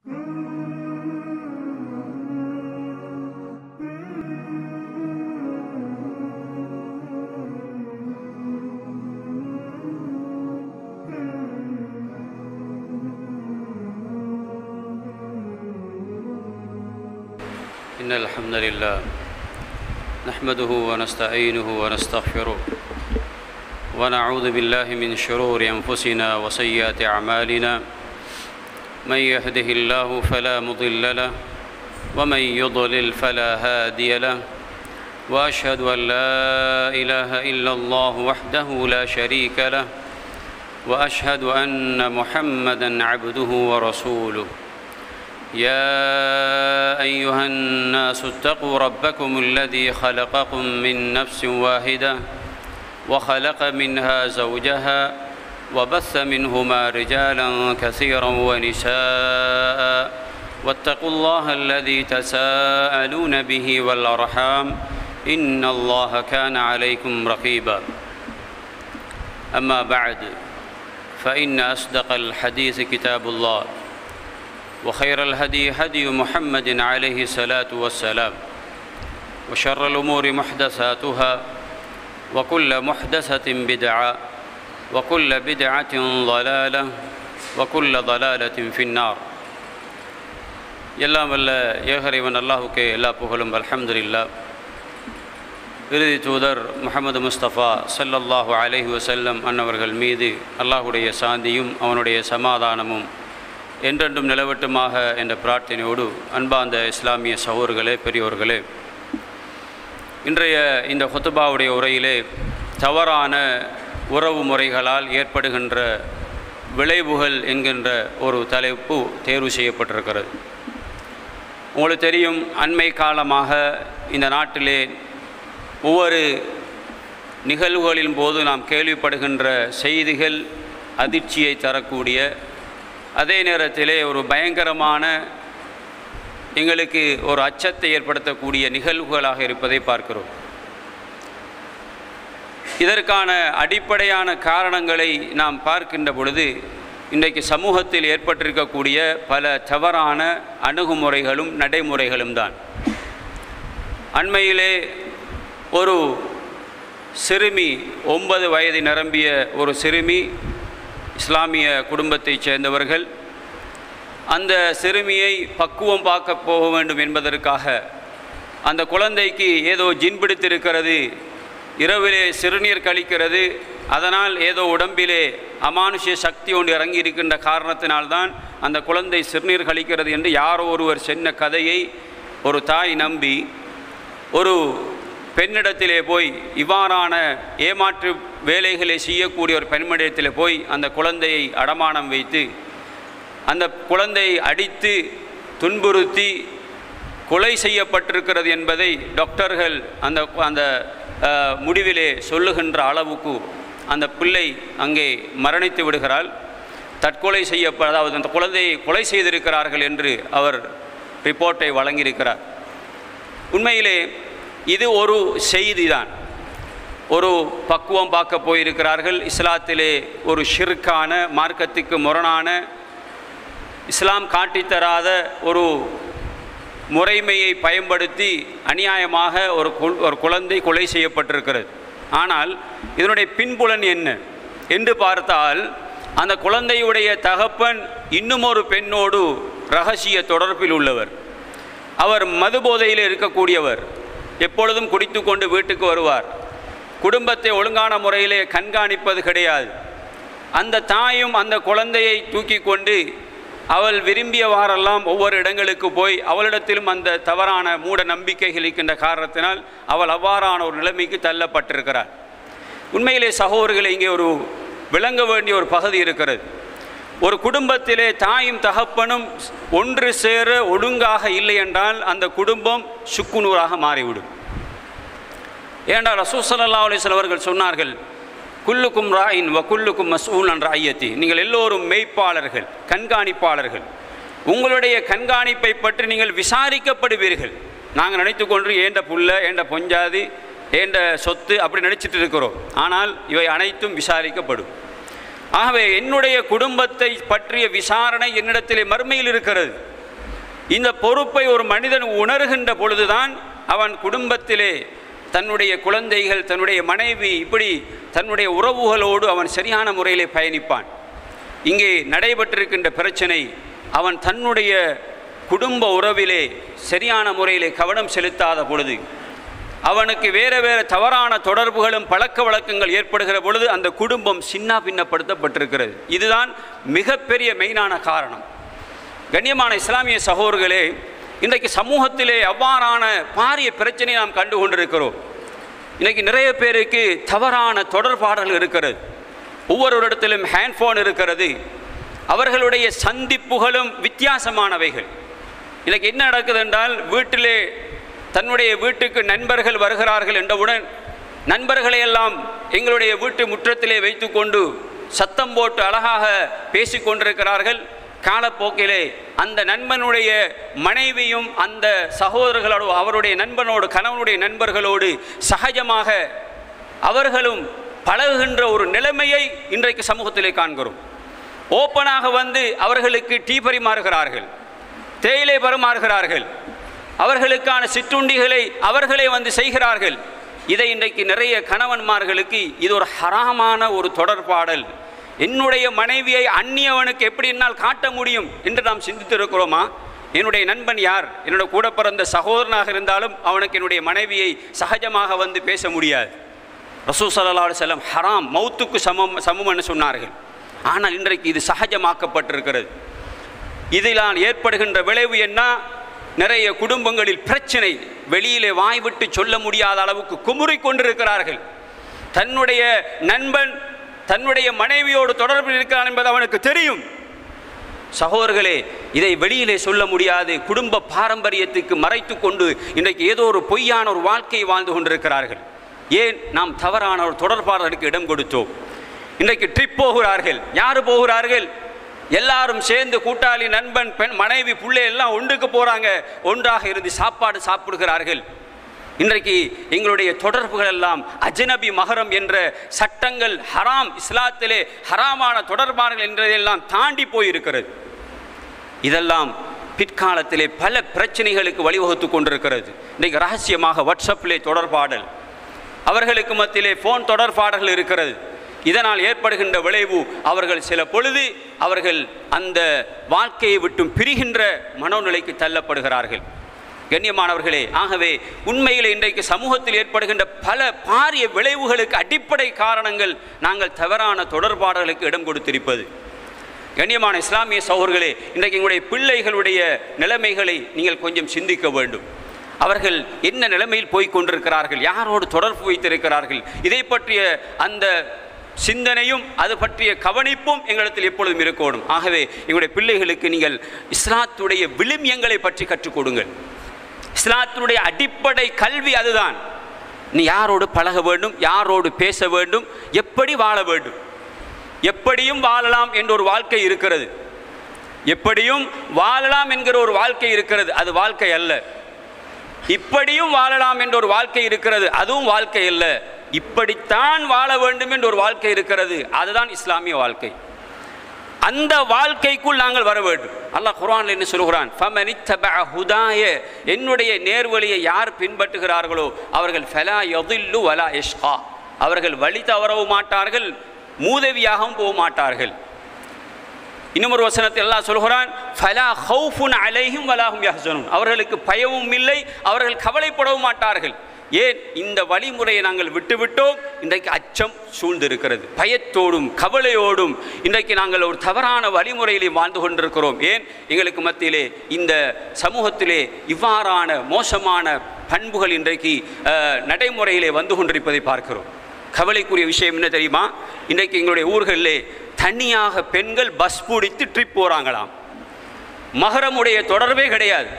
إن الحمد لله نحمده ونستعينه ونستغفره ونعوذ بالله من شرور أنفسنا وسيئات أعمالنا من يهده الله فلا مضل له ومن يضلل فلا هادي له وأشهد أن لا إله إلا الله وحده لا شريك له وأشهد أن محمدا عبده ورسوله يا أيها الناس اتقوا ربكم الذي خلقكم من نفس واحدة وخلق منها زوجها وبث منهما رجالا كثيرا ونساء واتقوا الله الذي تساءلون به والأرحام إن الله كان عليكم رقيبا أما بعد فإن أصدق الحديث كتاب الله وخير الهدي هدي محمد عليه الصلاة والسلام وشر الأمور محدثاتها وكل محدثة بدعة وكل بدعة ضلالة وكل ضلالة في النار எல்லாம் வல்ல ஏகரைவன் அல்லாஹுக்கே எல்லா புகழும் அல்ஹம்துலில்லா இறுதி தூதர் முகமது முஸ்தபா சல்லல்லாஹு அலைஹி வசல்லம் அன்னவர்கள் மீது அல்லாஹுடைய சாந்தியும் அவனுடைய சமாதானமும் என்றென்றும் நிலவட்டுமாக என்ற பிரார்த்தனையோடு அன்பார்ந்த இஸ்லாமிய சகோதர்களே பெரியோர்களே இன்றைய இந்த ஹுத்துபாவுடைய உரையிலே தவறான உறவு முறைகளால் ஏற்படுகின்ற விளைவுகள் என்கின்ற ஒரு தலைப்பு தேர்வு செய்யப்பட்டிருக்கிறது உங்களுக்கு தெரியும் அண்மை காலமாக இந்த நாட்டிலே ஒவ்வொரு நிகழ்வுகளின் போது நாம் கேள்விப்படுகின்ற செய்திகள் அதிர்ச்சியை தரக்கூடிய அதே நேரத்திலே ஒரு பயங்கரமான எங்களுக்கு ஒரு அச்சத்தை ஏற்படுத்தக்கூடிய நிகழ்வுகளாக இருப்பதை பார்க்கிறோம் இதற்கான அடிப்படையான காரணங்களை நாம் பார்க்கின்ற பொழுது இன்றைக்கு சமூகத்தில் ஏற்பட்டிருக்கக்கூடிய பல தவறான அணுகுமுறைகளும் நடைமுறைகளும் தான் அண்மையிலே ஒரு சிறுமி ஒன்பது வயது நிரம்பிய ஒரு சிறுமி இஸ்லாமிய குடும்பத்தைச் சேர்ந்தவர்கள் அந்த சிறுமியை பக்குவம் பார்க்க போக வேண்டும் என்பதற்காக அந்த குழந்தைக்கு ஏதோ ஜின் பிடித்திருக்கிறது இரவிலே சிறுநீர் கழிக்கிறது அதனால் ஏதோ உடம்பிலே அமானுஷ்ய சக்தி ஒன்று இறங்கி இருக்கின்ற காரணத்தினால்தான் அந்த குழந்தை சிறுநீர் கழிக்கிறது என்று யாரோ ஒருவர் சொன்ன கதையை ஒரு தாய் நம்பி ஒரு பெண்ணிடத்திலே போய் இவ்வாறான ஏமாற்று வேலைகளை செய்யக்கூடிய ஒரு பெண்மணிடத்தில் போய் அந்த குழந்தையை அடமானம் வைத்து அந்த குழந்தையை அடித்து துன்புறுத்தி கொலை செய்யப்பட்டிருக்கிறது என்பதை டாக்டர்கள் அந்த அந்த முடிவிலே சொல்லுகின்ற அளவுக்கு அந்த பிள்ளை அங்கே மரணித்து விடுகிறாள் தற்கொலை செய்யப்ப அதாவது அந்த குழந்தையை கொலை செய்திருக்கிறார்கள் என்று அவர் ரிப்போர்ட்டை வழங்கியிருக்கிறார் உண்மையிலே இது ஒரு செய்தி தான் ஒரு பக்குவம் பார்க்க போயிருக்கிறார்கள் இஸ்லாத்திலே ஒரு ஷிர்கான மார்க்கத்துக்கு முரணான இஸ்லாம் காட்டித்தராத ஒரு முறைமையை பயன்படுத்தி அநியாயமாக ஒரு ஒரு குழந்தை கொலை செய்யப்பட்டிருக்கிறது ஆனால் இதனுடைய பின்புலன் என்ன என்று பார்த்தால் அந்த குழந்தையுடைய தகப்பன் இன்னும் ஒரு பெண்ணோடு ரகசிய தொடர்பில் உள்ளவர் அவர் மது போதையில் இருக்கக்கூடியவர் எப்பொழுதும் குடித்து கொண்டு வீட்டுக்கு வருவார் குடும்பத்தை ஒழுங்கான முறையிலே கண்காணிப்பது கிடையாது அந்த தாயும் அந்த குழந்தையை தூக்கி கொண்டு அவள் விரும்பியவாறெல்லாம் ஒவ்வொரு இடங்களுக்கு போய் அவளிடத்திலும் அந்த தவறான மூட நம்பிக்கைகள் இருக்கின்ற காரணத்தினால் அவள் அவ்வாறான ஒரு நிலைமைக்கு தள்ளப்பட்டிருக்கிறார் உண்மையிலே சகோதரர்கள் இங்கே ஒரு விளங்க வேண்டிய ஒரு பகுதி இருக்கிறது ஒரு குடும்பத்திலே தாயும் தகப்பனும் ஒன்று சேர ஒழுங்காக இல்லை என்றால் அந்த குடும்பம் சுக்குநூறாக மாறிவிடும் ஏனென்றால் ரசூசல்லா அலிஸ்வல் அவர்கள் சொன்னார்கள் குல்லுக்கும் ராயின் வ குல்லுக்கும் மசூல் என்ற ஐயத்தி நீங்கள் எல்லோரும் மெய்ப்பாளர்கள் கண்காணிப்பாளர்கள் உங்களுடைய கண்காணிப்பை பற்றி நீங்கள் விசாரிக்கப்படுவீர்கள் நாங்கள் நினைத்து கொண்டு ஏண்ட புல்ல ஏண்ட பொஞ்சாதி ஏண்ட சொத்து அப்படி நினச்சிட்டு இருக்கிறோம் ஆனால் இவை அனைத்தும் விசாரிக்கப்படும் ஆகவே என்னுடைய குடும்பத்தை பற்றிய விசாரணை என்னிடத்திலே மறுமையில் இருக்கிறது இந்த பொறுப்பை ஒரு மனிதன் உணர்கின்ற பொழுதுதான் அவன் குடும்பத்திலே தன்னுடைய குழந்தைகள் தன்னுடைய மனைவி இப்படி தன்னுடைய உறவுகளோடு அவன் சரியான முறையிலே பயணிப்பான் இங்கே நடைபெற்றிருக்கின்ற பிரச்சனை அவன் தன்னுடைய குடும்ப உறவிலே சரியான முறையிலே கவனம் செலுத்தாத பொழுது அவனுக்கு வேறு வேறு தவறான தொடர்புகளும் பழக்க வழக்கங்கள் ஏற்படுகிற பொழுது அந்த குடும்பம் சின்ன பின்னப்படுத்தப்பட்டிருக்கிறது இதுதான் மிகப்பெரிய மெயினான காரணம் கண்ணியமான இஸ்லாமிய சகோதரர்களே இன்றைக்கு சமூகத்திலே அவ்வாறான பாரிய பிரச்சனையை நாம் கண்டு கொண்டிருக்கிறோம் இன்றைக்கு நிறைய பேருக்கு தவறான தொடர்பாடல்கள் இருக்கிறது ஒவ்வொருவரிடத்திலும் ஹேண்ட்ஃபோன் இருக்கிறது அவர்களுடைய சந்திப்புகளும் வித்தியாசமானவைகள் இன்றைக்கு என்ன நடக்குது என்றால் வீட்டிலே தன்னுடைய வீட்டுக்கு நண்பர்கள் வருகிறார்கள் என்றவுடன் நண்பர்களை எல்லாம் எங்களுடைய வீட்டு முற்றத்திலே வைத்துக்கொண்டு சத்தம் போட்டு அழகாக பேசிக் கொண்டிருக்கிறார்கள் காலப்போக்கிலே அந்த நண்பனுடைய மனைவியும் அந்த சகோதரர்களோடு அவருடைய நண்பனோடு கணவனுடைய நண்பர்களோடு சகஜமாக அவர்களும் பழகுகின்ற ஒரு நிலைமையை இன்றைக்கு சமூகத்திலே காண்கிறோம் ஓப்பனாக வந்து அவர்களுக்கு டீ பரிமாறுகிறார்கள் தேயிலை பரிமாறுகிறார்கள் அவர்களுக்கான சிற்றுண்டிகளை அவர்களே வந்து செய்கிறார்கள் இதை இன்றைக்கு நிறைய கணவன்மார்களுக்கு இது ஒரு ஹராமான ஒரு தொடர்பாடல் என்னுடைய மனைவியை அந்நியவனுக்கு எப்படி என்னால் காட்ட முடியும் என்று நாம் சிந்தித்திருக்கிறோமா என்னுடைய நண்பன் யார் என்னோட கூட பிறந்த சகோதரனாக இருந்தாலும் அவனுக்கு என்னுடைய மனைவியை சகஜமாக வந்து பேச முடியாது ரசூ சல்லா செல்லம் ஹராம் மௌத்துக்கு சமம் சமம்னு சொன்னார்கள் ஆனால் இன்றைக்கு இது சகஜமாக்கப்பட்டிருக்கிறது இதிலான் ஏற்படுகின்ற விளைவு என்ன நிறைய குடும்பங்களில் பிரச்சனை வெளியிலே வாய் விட்டு சொல்ல முடியாத அளவுக்கு குமுறிக் கொண்டிருக்கிறார்கள் தன்னுடைய நண்பன் தன்னுடைய மனைவியோடு தொடர்பில் இருக்கிறான் என்பது அவனுக்கு தெரியும் சகோதரர்களே இதை வெளியிலே சொல்ல முடியாது குடும்ப பாரம்பரியத்துக்கு மறைத்து கொண்டு இன்றைக்கு ஏதோ ஒரு பொய்யான ஒரு வாழ்க்கையை வாழ்ந்து கொண்டிருக்கிறார்கள் ஏன் நாம் தவறான ஒரு தொடர்பாளர்களுக்கு இடம் கொடுத்தோம் இன்றைக்கு ட்ரிப் போகிறார்கள் யார் போகிறார்கள் எல்லாரும் சேர்ந்து கூட்டாளி நண்பன் பெண் மனைவி பிள்ளை எல்லாம் ஒன்றுக்கு போகிறாங்க ஒன்றாக இருந்து சாப்பாடு சாப்பிடுகிறார்கள் இன்றைக்கு எங்களுடைய தொடர்புகள் எல்லாம் அஜனபி மகரம் என்ற சட்டங்கள் ஹராம் இஸ்லாத்திலே ஹராமான தொடர்பார்கள் என்றதெல்லாம் தாண்டி போயிருக்கிறது இதெல்லாம் பிற்காலத்திலே பல பிரச்சனைகளுக்கு வழிவகுத்து கொண்டிருக்கிறது இன்றைக்கு ரகசியமாக வாட்ஸ்அப்பிலே தொடர்பாடல் அவர்களுக்கு மத்தியிலே ஃபோன் தொடர்பாடல்கள் இருக்கிறது இதனால் ஏற்படுகின்ற விளைவு அவர்கள் சில பொழுது அவர்கள் அந்த வாழ்க்கையை விட்டும் பிரிகின்ற மனோநிலைக்கு தள்ளப்படுகிறார்கள் கண்ணியமானவர்களே ஆகவே உண்மையில் இன்றைக்கு சமூகத்தில் ஏற்படுகின்ற பல பாரிய விளைவுகளுக்கு அடிப்படை காரணங்கள் நாங்கள் தவறான தொடர்பாடல்களுக்கு இடம் கொடுத்திருப்பது கண்ணியமான இஸ்லாமிய சகோதரர்களே இன்றைக்கு எங்களுடைய பிள்ளைகளுடைய நிலைமைகளை நீங்கள் கொஞ்சம் சிந்திக்க வேண்டும் அவர்கள் என்ன நிலைமையில் போய் கொண்டிருக்கிறார்கள் யாரோடு தொடர்பு வைத்திருக்கிறார்கள் இதை பற்றிய அந்த சிந்தனையும் அது பற்றிய கவனிப்பும் எங்களிடத்தில் எப்பொழுதும் இருக்கணும் ஆகவே எங்களுடைய பிள்ளைகளுக்கு நீங்கள் இஸ்லாத்துடைய விளிமியங்களை பற்றி கற்றுக் கொடுங்கள் இஸ்லாத்தினுடைய அடிப்படை கல்வி அதுதான் நீ யாரோடு பழக வேண்டும் யாரோடு பேச வேண்டும் எப்படி வாழ வேண்டும் எப்படியும் வாழலாம் என்ற ஒரு வாழ்க்கை இருக்கிறது எப்படியும் வாழலாம் என்கிற ஒரு வாழ்க்கை இருக்கிறது அது வாழ்க்கை அல்ல இப்படியும் வாழலாம் என்ற ஒரு வாழ்க்கை இருக்கிறது அதுவும் வாழ்க்கை அல்ல இப்படித்தான் வாழ வேண்டும் என்ற ஒரு வாழ்க்கை இருக்கிறது அதுதான் இஸ்லாமிய வாழ்க்கை அந்த வாழ்க்கைக்குள் நாங்கள் வர வேண்டும் அல்லாஹ் குர்ஆன்ல என்ன சொல்கிறான் ஃபமனித்தபஅ ஹுதாய என்னுடைய நேர்வழியை யார் பின்பற்றுகிறார்களோ அவர்கள் ஃபலா யதில்லு வலா யஷ்கா அவர்கள் வழி தவறவும் மாட்டார்கள் மூதவியாகவும் போக மாட்டார்கள் இன்னும் ஒரு வசனத்தில் எல்லாம் சொல்கிறான் ஃபலா ஹவுஃபுன் அலைஹிம் வலாஹும் யஹ்சனுன் அவர்களுக்கு பயமும் இல்லை அவர்கள் கவலைப்படவும் மாட்டார்கள் ஏன் இந்த வழிமுறையை நாங்கள் விட்டுவிட்டோம் இன்றைக்கு அச்சம் சூழ்ந்திருக்கிறது பயத்தோடும் கவலையோடும் இன்றைக்கு நாங்கள் ஒரு தவறான வழிமுறையிலே வாழ்ந்து கொண்டிருக்கிறோம் ஏன் எங்களுக்கு மத்தியிலே இந்த சமூகத்திலே இவ்வாறான மோசமான பண்புகள் இன்றைக்கு அஹ், நடைமுறையிலே வந்து கொண்டிருப்பதை பார்க்கிறோம் கவலைக்குரிய விஷயம் என்ன தெரியுமா இன்றைக்கு எங்களுடைய ஊர்களிலே தனியாக பெண்கள் பஸ் பிடித்து ட்ரிப் போகிறாங்களாம் மகரமுடைய தொடர்பே கிடையாது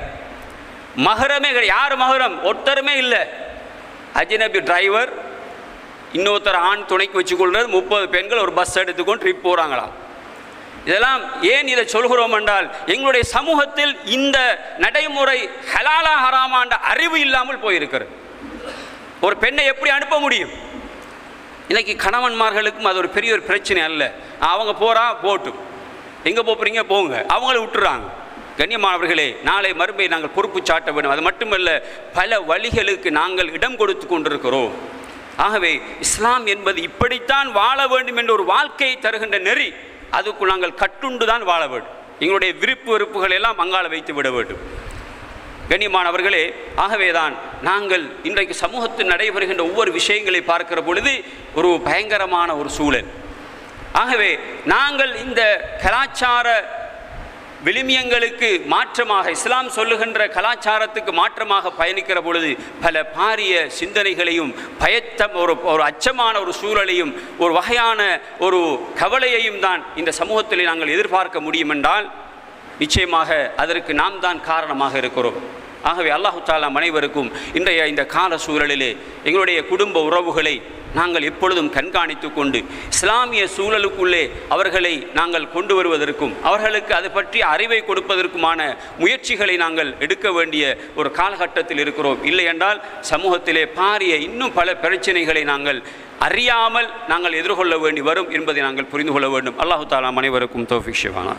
மகரமே கிடையாது யார் மகரம் ஒருத்தருமே இல்லை அஜ்னபி டிரைவர் இன்னொருத்தர் ஆண் துணைக்கு வச்சுக்கொள்றது முப்பது பெண்கள் ஒரு பஸ் எடுத்துக்கொண்டு ட்ரிப் போகிறாங்களாம் இதெல்லாம் ஏன் இதை சொல்கிறோம் என்றால் எங்களுடைய சமூகத்தில் இந்த நடைமுறை ஹலாலா ஹராமாண்ட அறிவு இல்லாமல் போயிருக்கிறது ஒரு பெண்ணை எப்படி அனுப்ப முடியும் இன்னைக்கு கணவன்மார்களுக்கும் அது ஒரு பெரிய ஒரு பிரச்சனை அல்ல அவங்க போகிறா போட்டும் எங்கே போகிறீங்க போங்க அவங்கள விட்டுறாங்க கண்ணியமானவர்களே நாளை மறுமை நாங்கள் பொறுப்பு சாட்ட வேண்டும் அது மட்டுமல்ல பல வழிகளுக்கு நாங்கள் இடம் கொடுத்து கொண்டிருக்கிறோம் ஆகவே இஸ்லாம் என்பது இப்படித்தான் வாழ வேண்டும் என்ற ஒரு வாழ்க்கையை தருகின்ற நெறி அதுக்குள் நாங்கள் கட்டுண்டு தான் வாழ வேண்டும் எங்களுடைய விருப்பு வெறுப்புகள் எல்லாம் அங்கால வைத்து விட வேண்டும் கண்ணியமானவர்களே ஆகவேதான் நாங்கள் இன்றைக்கு சமூகத்தில் நடைபெறுகின்ற ஒவ்வொரு விஷயங்களை பார்க்கிற பொழுது ஒரு பயங்கரமான ஒரு சூழல் ஆகவே நாங்கள் இந்த கலாச்சார விழுமியங்களுக்கு மாற்றமாக இஸ்லாம் சொல்லுகின்ற கலாச்சாரத்துக்கு மாற்றமாக பயணிக்கிற பொழுது பல பாரிய சிந்தனைகளையும் பயத்தம் ஒரு ஒரு அச்சமான ஒரு சூழலையும் ஒரு வகையான ஒரு கவலையையும் தான் இந்த சமூகத்தில் நாங்கள் எதிர்பார்க்க முடியும் என்றால் நிச்சயமாக அதற்கு நாம் தான் காரணமாக இருக்கிறோம் ஆகவே அல்லாஹு தாலா அனைவருக்கும் இன்றைய இந்த கால சூழலிலே எங்களுடைய குடும்ப உறவுகளை நாங்கள் எப்பொழுதும் கண்காணித்து கொண்டு இஸ்லாமிய சூழலுக்குள்ளே அவர்களை நாங்கள் கொண்டு வருவதற்கும் அவர்களுக்கு அது பற்றி அறிவை கொடுப்பதற்குமான முயற்சிகளை நாங்கள் எடுக்க வேண்டிய ஒரு காலகட்டத்தில் இருக்கிறோம் இல்லை என்றால் சமூகத்திலே பாரிய இன்னும் பல பிரச்சனைகளை நாங்கள் அறியாமல் நாங்கள் எதிர்கொள்ள வேண்டி வரும் என்பதை நாங்கள் புரிந்து கொள்ள வேண்டும் அல்லாஹு தாலா அனைவருக்கும் தோஃபிக் ஷிவானா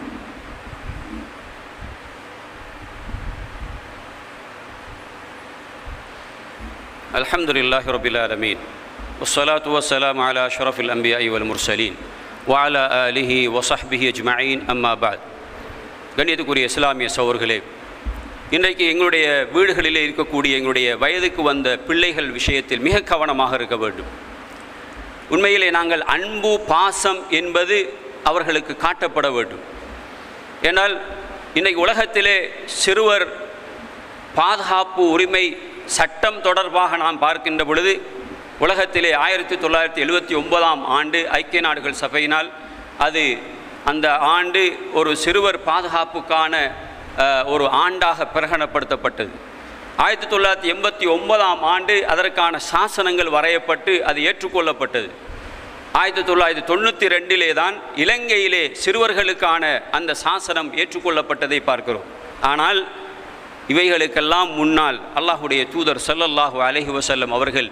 الحمد لله رب العالمين والصلاة والسلام على أشرف الأنبياء والمرسلين وعلى آله وصحبه أجمعين أما بعد கண்ணியத்துக்குரிய இஸ்லாமிய சோர்களே இன்றைக்கு எங்களுடைய வீடுகளிலே இருக்கக்கூடிய எங்களுடைய வயதுக்கு வந்த பிள்ளைகள் விஷயத்தில் மிக கவனமாக இருக்க வேண்டும் உண்மையிலே நாங்கள் அன்பு பாசம் என்பது அவர்களுக்கு காட்டப்பட வேண்டும் ஏனால் இன்றைக்கு உலகத்திலே சிறுவர் பாதுகாப்பு உரிமை சட்டம் தொடர்பாக நாம் பார்க்கின்ற பொழுது உலகத்திலே ஆயிரத்தி தொள்ளாயிரத்தி எழுபத்தி ஒன்பதாம் ஆண்டு ஐக்கிய நாடுகள் சபையினால் அது அந்த ஆண்டு ஒரு சிறுவர் பாதுகாப்புக்கான அஹ், ஒரு ஆண்டாக பிரகடனப்படுத்தப்பட்டது ஆயிரத்தி தொள்ளாயிரத்தி எண்பத்தி ஒன்பதாம் ஆண்டு அதற்கான சாசனங்கள் வரையப்பட்டு அது ஏற்றுக்கொள்ளப்பட்டது ஆயிரத்தி தொள்ளாயிரத்தி தொண்ணூற்றி ரெண்டிலே தான் இலங்கையிலே சிறுவர்களுக்கான அந்த சாசனம் ஏற்றுக்கொள்ளப்பட்டதை பார்க்கிறோம் ஆனால் இவைகளுக்கெல்லாம் முன்னால் அல்லாஹுடைய தூதர் ஸல்லல்லாஹு அலைஹி வஸல்லம் அவர்கள்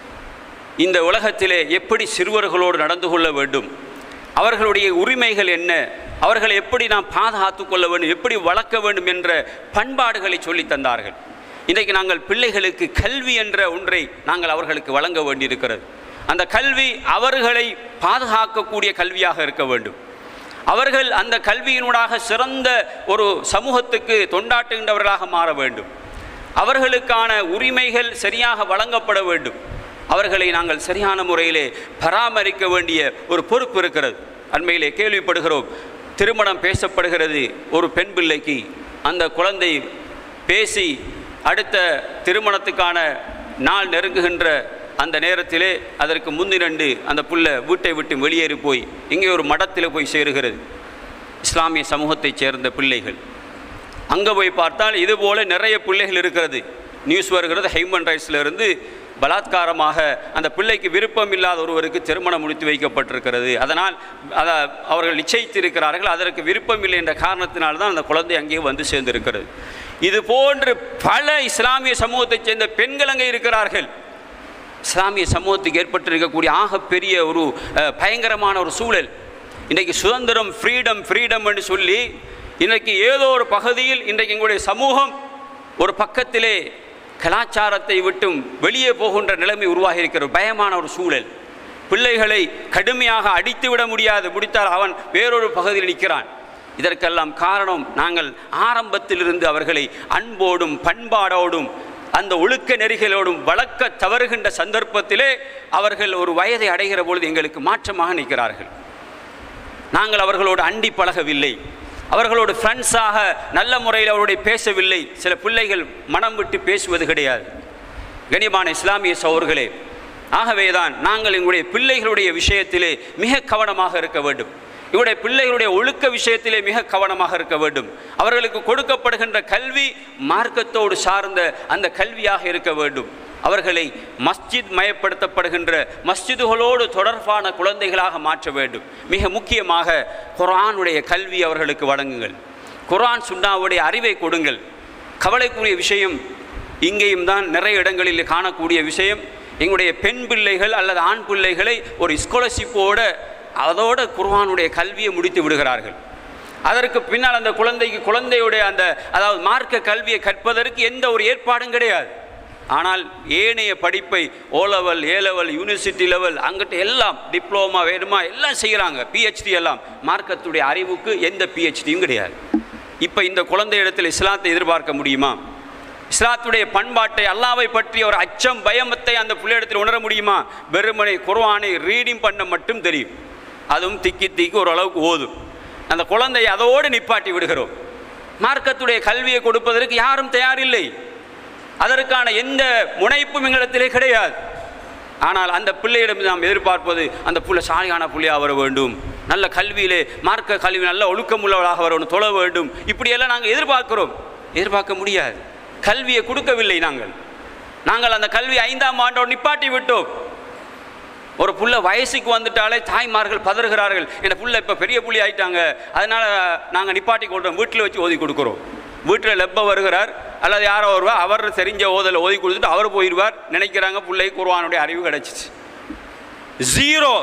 இந்த உலகத்திலே எப்படி சிறுவர்களோடு நடந்து கொள்ள வேண்டும் அவர்களுடைய உரிமைகள் என்ன அவர்களை எப்படி நாம் பாதுகாத்து கொள்ள வேண்டும் எப்படி வளர்க்க வேண்டும் என்ற பண்பாடுகளை சொல்லித் தந்தார்கள் இன்றைக்கு நாங்கள் பிள்ளைகளுக்கு கல்வி என்ற ஒன்றை நாங்கள் அவர்களுக்கு வழங்க வேண்டியிருக்கிறது அந்த கல்வி அவர்களை பாதுகாக்கக்கூடிய கல்வியாக இருக்க வேண்டும் அவர்கள் அந்த கல்வியினூடாக சிறந்த ஒரு சமூகத்துக்கு தொண்டாட்டுகின்றவர்களாக மாற வேண்டும் அவர்களுக்கான உரிமைகள் சரியாக வழங்கப்பட வேண்டும் அவர்களை நாங்கள் சரியான முறையிலே பராமரிக்க வேண்டிய ஒரு பொறுப்பு இருக்கிறது அண்மையிலே கேள்விப்படுகிறோம் திருமணம் பேசப்படுகிறது ஒரு பெண் பிள்ளைக்கு அந்த குழந்தை பேசி அடுத்த திருமணத்துக்கான நாள் நெருங்குகின்ற அந்த நேரத்திலே அதற்கு முந்திரண்டு அந்த புள்ள வீட்டை விட்டு வெளியேறி போய் இங்கே ஒரு மடத்தில் போய் சேருகிறது இஸ்லாமிய சமூகத்தைச் சேர்ந்த பிள்ளைகள் அங்கே போய் பார்த்தால் இது போல நிறைய பிள்ளைகள் இருக்கிறது நியூஸ் வருகிறது ஹைமன் ரைட்ஸில் இருந்து பலாத்காரமாக அந்த பிள்ளைக்கு விருப்பம் இல்லாத ஒருவருக்கு திருமணம் முடித்து வைக்கப்பட்டிருக்கிறது அதனால் அதை அவர்கள் நிச்சயித்திருக்கிறார்கள் அதற்கு விருப்பம் இல்லை என்ற காரணத்தினால்தான் அந்த குழந்தை அங்கே வந்து சேர்ந்திருக்கிறது இது போன்று பல இஸ்லாமிய சமூகத்தைச் சேர்ந்த பெண்கள் அங்கே இருக்கிறார்கள் இஸ்லாமிய சமூகத்துக்கு ஏற்பட்டிருக்கக்கூடிய ஆகப்பெரிய ஒரு அஹ், பயங்கரமான ஒரு சூழல் இன்றைக்கு சுதந்திரம் ஃப்ரீடம் ஃப்ரீடம் என்று சொல்லி இன்றைக்கு ஏதோ ஒரு பகுதியில் இன்றைக்கு எங்களுடைய சமூகம் ஒரு பக்கத்திலே கலாச்சாரத்தை விட்டும் வெளியே போகின்ற நிலைமை உருவாகி இருக்கிற ஒரு பயமான ஒரு சூழல் பிள்ளைகளை கடுமையாக அடித்து விட முடியாது முடித்தால் அவன் வேறொரு பகுதியில் நிற்கிறான் இதற்கெல்லாம் காரணம் நாங்கள் ஆரம்பத்திலிருந்து அவர்களை அன்போடும் பண்பாடோடும் அந்த ஒழுக்க நெறிகளோடும் வளர்க்க தவறுகின்ற சந்தர்ப்பத்திலே அவர்கள் ஒரு வயதை அடைகிற பொழுது எங்களுக்கு மாற்றமாக நிற்கிறார்கள் நாங்கள் அவர்களோடு அண்டி பழகவில்லை அவர்களோடு ஃப்ரெண்ட்ஸாக நல்ல முறையில் அவருடைய பேசவில்லை சில பிள்ளைகள் மனம் விட்டு பேசுவது கிடையாது கனியமான இஸ்லாமிய சோர்களே ஆகவேதான் நாங்கள் எங்களுடைய பிள்ளைகளுடைய விஷயத்திலே மிக கவனமாக இருக்க வேண்டும் இவருடைய பிள்ளைகளுடைய ஒழுக்க விஷயத்திலே மிக கவனமாக இருக்க வேண்டும் அவர்களுக்கு கொடுக்கப்படுகின்ற கல்வி மார்க்கத்தோடு சார்ந்த அந்த கல்வியாக இருக்க வேண்டும் அவர்களை மஸ்ஜித் மயப்படுத்தப்படுகின்ற மஸ்ஜிதுகளோடு தொடர்பான குழந்தைகளாக மாற்ற வேண்டும் மிக முக்கியமாக குர்ஆனுடைய கல்வி அவர்களுக்கு வழங்குங்கள் குர்ஆன் சுன்னாவுடைய அறிவை கொடுங்கள் கவலைக்குரிய விஷயம் இங்கேயும் தான் நிறைய இடங்களில் காணக்கூடிய விஷயம் எங்களுடைய பெண் பிள்ளைகள் அல்லது ஆண் பிள்ளைகளை ஒரு ஸ்காலர்ஷிப்போட அதோட குர்ஆனுடைய கல்வியை முடித்து விடுகிறார்கள் அதற்கு பின்னால் அந்த குழந்தைக்கு குழந்தையுடைய அந்த அதாவது மார்க்க கல்வியை கற்பதற்கு எந்த ஒரு ஏற்பாடும் கிடையாது ஆனால் ஏனைய படிப்பை O level A level university level அங்கிட்ட எல்லாம் டிப்ளோமா வேணுமா எல்லாம் செய்கிறாங்க பிஹெச்டி எல்லாம் மார்க்கத்துடைய அறிவுக்கு எந்த பிஹெச்டியும் கிடையாது இப்போ இந்த குழந்தை இடத்தில் இஸ்லாத்தை எதிர்பார்க்க முடியுமா இஸ்லாத்துடைய பண்பாட்டை அல்லாவை பற்றிய ஒரு அச்சம் பயமத்தை அந்த பிள்ளையிடத்தில் உணர முடியுமா வெறுமனை குர்ஆனை ரீடிங் பண்ண மட்டும் தெரியும் அதுவும் திக்கி திக்கி ஓரளவுக்கு ஓதும் அந்த குழந்தையை அதோடு நிப்பாட்டி விடுகிறோம் மார்க்கத்துடைய கல்வியை கொடுப்பதற்கு யாரும் தயாரில்லை அதற்கான எந்த முனைப்பும் எங்களிடத்திலே கிடையாது ஆனால் அந்த பிள்ளையிடம் நாம் எதிர்பார்ப்பது அந்த புள்ள சாலியான புள்ளையாக வர வேண்டும் நல்ல கல்வியிலே மார்க்க கல்வி நல்ல ஒழுக்கமுள்ளவளாக வர வேண்டும் தொழ வேண்டும் இப்படியெல்லாம் நாங்கள் எதிர்பார்க்கிறோம் எதிர்பார்க்க முடியாது கல்வியை கொடுக்கவில்லை நாங்கள் நாங்கள் அந்த கல்வி ஐந்தாம் ஆண்டோடு நிப்பாட்டி விட்டோம் ஒரு புள்ள வயசுக்கு வந்துட்டாலே தாய்மார்கள் பதறுகிறார்கள் என் புள்ள இப்போ பெரிய புள்ளி ஆயிட்டாங்க அதனால் நாங்கள் நிப்பாட்டி கொள்கிறோம் வீட்டில் வச்சு ஓதி கொடுக்குறோம் வீட்டில் லெப்ப வருகிறார் அல்லது யாரோ வருவார் அவர் தெரிஞ்ச ஓதலை ஓதி கொடுத்துட்டு அவர் போயிடுவார் நினைக்கிறாங்க பிள்ளை குர்ஆனுடைய அறிவு கிடச்சிச்சு ஜீரோ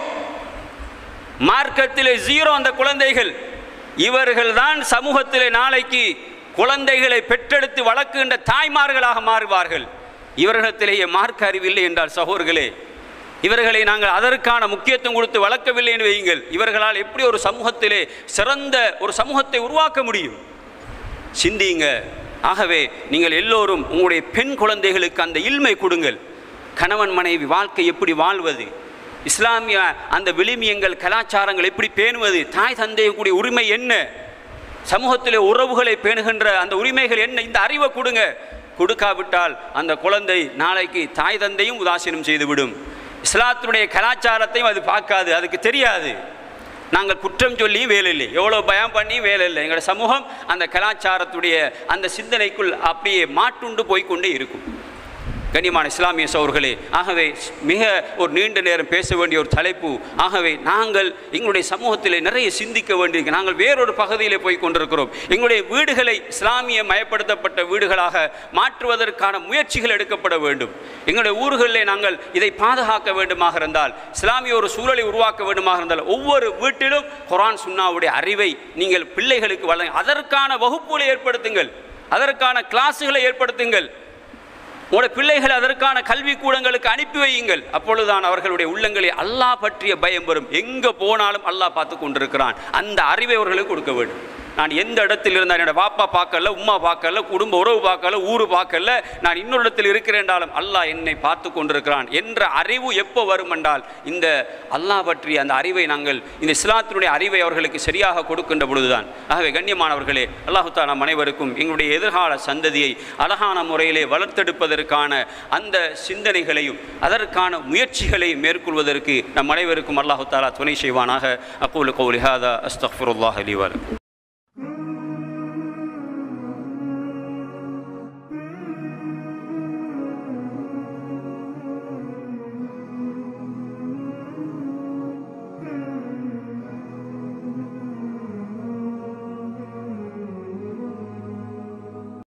மார்க்கத்திலே ஜீரோ அந்த குழந்தைகள் இவர்கள் தான் சமூகத்திலே நாளைக்கு குழந்தைகளை பெற்றெடுத்து வளர்க்கின்ற தாய்மார்களாக மாறுவார்கள் இவர்களிடத்திலேயே மார்க்க அறிவில்லை என்றால் சகோதர்களே இவர்களை நாங்கள் அதற்கான முக்கியத்துவம் கொடுத்து வளர்க்கவில்லை என்று வையுங்கள் இவர்களால் எப்படி ஒரு சமூகத்திலே சிறந்த ஒரு சமூகத்தை உருவாக்க முடியும் சிந்தியுங்க ஆகவே நீங்கள் எல்லோரும் உங்களுடைய பெண் குழந்தைகளுக்கு அந்த இல்மை கொடுங்கள் கணவன் மனைவி வாழ்க்கை எப்படி வாழ்வது இஸ்லாமிய அந்த விளிமியங்கள் கலாச்சாரங்கள் எப்படி பேணுவது தாய் தந்தையக்கூடிய உரிமை என்ன சமூகத்திலே உறவுகளை பேணுகின்ற அந்த உரிமைகள் என்ன இந்த அறிவை கொடுங்க கொடுக்காவிட்டால் அந்த குழந்தை நாளைக்கு தாய் தந்தையும் உதாசீனம் செய்துவிடும் இஸ்லாத்தினுடைய கலாச்சாரத்தையும் அது பார்க்காது அதுக்கு தெரியாது நாங்கள் குற்றம் சொல்லியும் வேலை இல்லை எவ்வளோ பயம் பண்ணியும் வேலை இல்லை எங்களோட சமூகம் அந்த கலாச்சாரத்துடைய அந்த சிந்தனைக்குள் அப்படியே மாட்டுண்டு போய்க்கொண்டே இருக்கும் கண்ணியமான இஸ்லாமிய சோர்களே ஆகவே மிக ஒரு நீண்ட நேரம் பேச வேண்டிய ஒரு தலைப்பு ஆகவே நாங்கள் எங்களுடைய சமூகத்திலே நிறைய சிந்திக்க வேண்டியிருக்கு நாங்கள் வேறொரு பகுதியிலே போய் கொண்டிருக்கிறோம் எங்களுடைய வீடுகளை இஸ்லாமிய மயப்படுத்தப்பட்ட வீடுகளாக மாற்றுவதற்கான முயற்சிகள் எடுக்கப்பட வேண்டும் எங்களுடைய ஊர்களிலே நாங்கள் இதை பாதுகாக்க வேண்டுமாக இருந்தால் இஸ்லாமிய ஒரு சூழலை உருவாக்க வேண்டுமாக இருந்தால் ஒவ்வொரு வீட்டிலும் குரான் சுன்னாவுடைய அறிவை நீங்கள் பிள்ளைகளுக்கு வழங்க அதற்கான வகுப்புகளை ஏற்படுத்துங்கள் அதற்கான கிளாஸுகளை ஏற்படுத்துங்கள் உங்களுடைய பிள்ளைகள் அதற்கான கல்வி கூடங்களுக்கு அனுப்பி வையுங்கள் அப்பொழுதுதான் அவர்களுடைய உள்ளங்களில் அல்லாஹ் பற்றிய பயம் வரும் எங்கே போனாலும் அல்லாஹ் பார்த்து கொண்டிருக்கிறான் அந்த அறிவை அவர்களுக்கு கொடுக்க வேண்டும் நான் எந்த இடத்தில் இருந்தால் என்னோட பாப்பா பார்க்கல உம்மா பார்க்கல குடும்ப உறவு பார்க்கல ஊர் பார்க்கல நான் இன்னொரு இடத்தில் இருக்கிறேன்றாலும் அல்லாஹ் என்னை பார்த்து கொண்டிருக்கிறான் என்ற அறிவு எப்போ வரும் என்றால் இந்த அல்லாஹ் பற்றிய அந்த அறிவை நாங்கள் இந்த இஸ்லாத்தினுடைய அறிவை அவர்களுக்கு சரியாக கொடுக்கின்ற பொழுதுதான் ஆகவே கண்ணியமானவர்களே அல்லாஹு தாலா நம் அனைவருக்கும் எங்களுடைய எதிர்கால சந்ததியை அழகான முறையிலே வளர்த்தெடுப்பதற்கான அந்த சிந்தனைகளையும் அதற்கான முயற்சிகளையும் மேற்கொள்வதற்கு நம் அனைவருக்கும் அல்லாஹு தாலா துணை செய்வானாக அக்கூலு கௌலி ஹாதா அஸ்தஃபுருல்லாஹ் அலி வலக்கும்